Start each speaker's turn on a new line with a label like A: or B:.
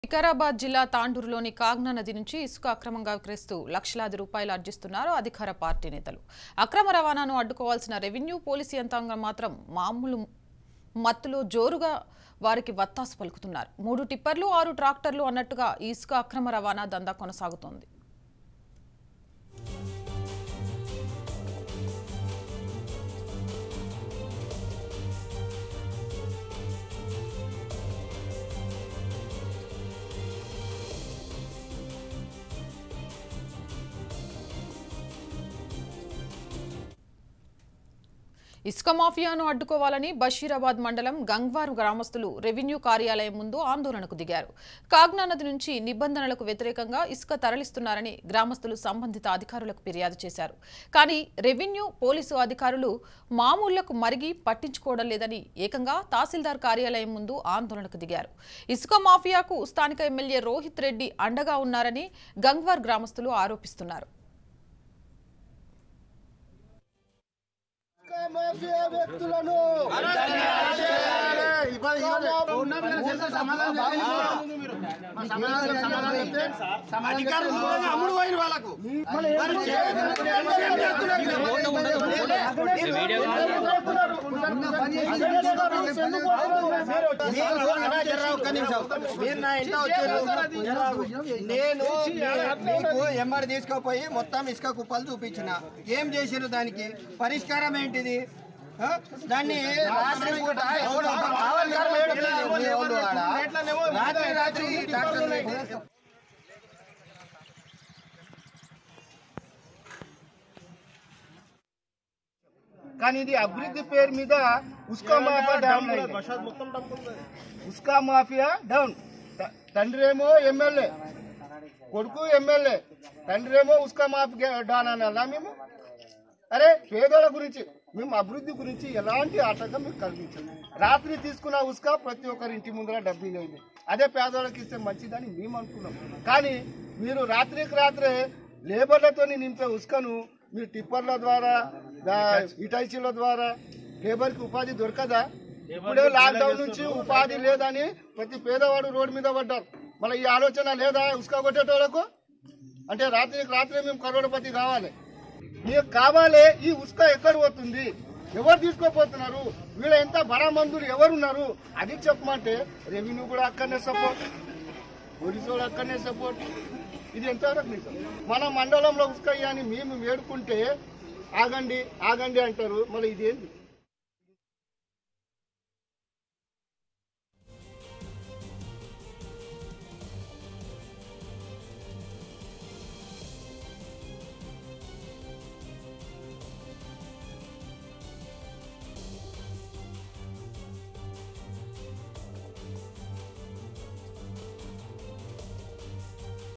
A: వికారాబాద్ జిల్లా తాండూరులోని కాగ్నా నది నుంచి ఇసుక అక్రమంగా విక్రయిస్తూ లక్షలాది రూపాయలు ఆర్జిస్తున్నారు అధికార పార్టీ నేతలు అక్రమ రవాణాను అడ్డుకోవాల్సిన రెవెన్యూ పోలీసు యంత్రాంగం మాత్రం మామూలు మత్తులో జోరుగా వారికి వత్తాసు పలుకుతున్నారు మూడు టిప్పర్లు ఆరు ట్రాక్టర్లు అన్నట్టుగా ఈ ఇసుక అక్రమ రవాణా దందా కొనసాగుతోంది ఇసుక మాఫియాను అడ్డుకోవాలని బషీరాబాద్ మండలం గంగ్వారు గ్రామస్తులు రెవెన్యూ కార్యాలయం ముందు ఆందోళనకు దిగారు కాగ్నా నది నుంచి నిబంధనలకు వ్యతిరేకంగా ఇసుక తరలిస్తున్నారని గ్రామస్తులు సంబంధిత అధికారులకు ఫిర్యాదు చేశారు కానీ రెవెన్యూ పోలీసు అధికారులు మామూళ్లకు మరిగి పట్టించుకోవడం లేదని ఏకంగా తహసీల్దార్ కార్యాలయం ముందు ఆందోళనకు దిగారు ఇసుక మాఫియాకు స్థానిక ఎమ్మెల్యే రోహిత్ రెడ్డి అండగా ఉన్నారని గంగ్వార్ గ్రామస్తులు ఆరోపిస్తున్నారు
B: మాఫియా వ్యక్తులను
C: అమ్ముడు పోయిన వాళ్ళకు మీరు నా ఇంట్లో వచ్చారు నేను మీకు ఎంఆర్ తీసుకుపోయి మొత్తం ఇసుక కుప్పలు చూపించిన ఏం చేసిరు దానికి పరిష్కారం ఏంటిది ఆ? దాన్ని రాత్రి పూట ఎవరు కావాలి కావాలి ఏడుపులేదు మీ వాళ్ళు ఆడ. రాత్రి రాత్రి డాక్టర్లు
B: కానీ ఇది అభివృద్ధి పేరు మీద ఉస్కా మాఫియా డౌన్ అయింది. ఉస్కా మాఫియా డౌన్ త- తండ్రి ఏమో ఎమ్మెల్యే కొడుకు ఎమ్మెల్యే తండ్రి ఏమో ఉస్కా మాఫియా డౌన్ అనాలా మేము అరే పేదోళ్ళ గురించి మేము అభివృద్ధి గురించి ఎలాంటి ఆటంకం మీకు కలిగించదు రాత్రి తీసుకున్న ఉస్కా ప్రతి ఒక్కరి ఇంటి ముందర డబ్బింగ్ అయింది అదే పేదోళ్ళకి ఇస్తే మంచిదని మేము అనుకున్నాం కానీ మీరు రాత్రికి రాత్రే లేబర్లతో నింపే ఉస్కను మీరు టిప్పర్ల ద్వారా దా- ఇటైచీల ద్వారా లేబర్కి ఉపాధి దొరకదా ఇప్పుడే లాక్డౌన్ నుంచి ఉపాధి లేదని ప్రతి పేదవాడు రోడ్డు మీద పడ్డారు మళ్ళీ ఈ ఆలోచన లేదా ఉస్కా కొట్టేటోళ్ళకు అంటే రాత్రికి రాత్రే మేము కరోడపతి కావాలి మీకు కావాలి ఈ ఉస్క ఎక్కడ పోతుంది ఎవరు తీసుకోపోతున్నారు వీళ్ళ ఎంత బడా మందులు ఎవరున్నారు అది చెప్పమంటే రెవెన్యూ కూడా అక్కడనే సపోర్ట్ పోలీసు వాళ్ళు అక్కడనే సపోర్ట్ ఇది ఎంతవరకు నిజం మన మండలంలో ఉస్క అని మేము వేడుకుంటే ఆగండి ఆగండి అంటారు మళ్ళీ ఇదేంది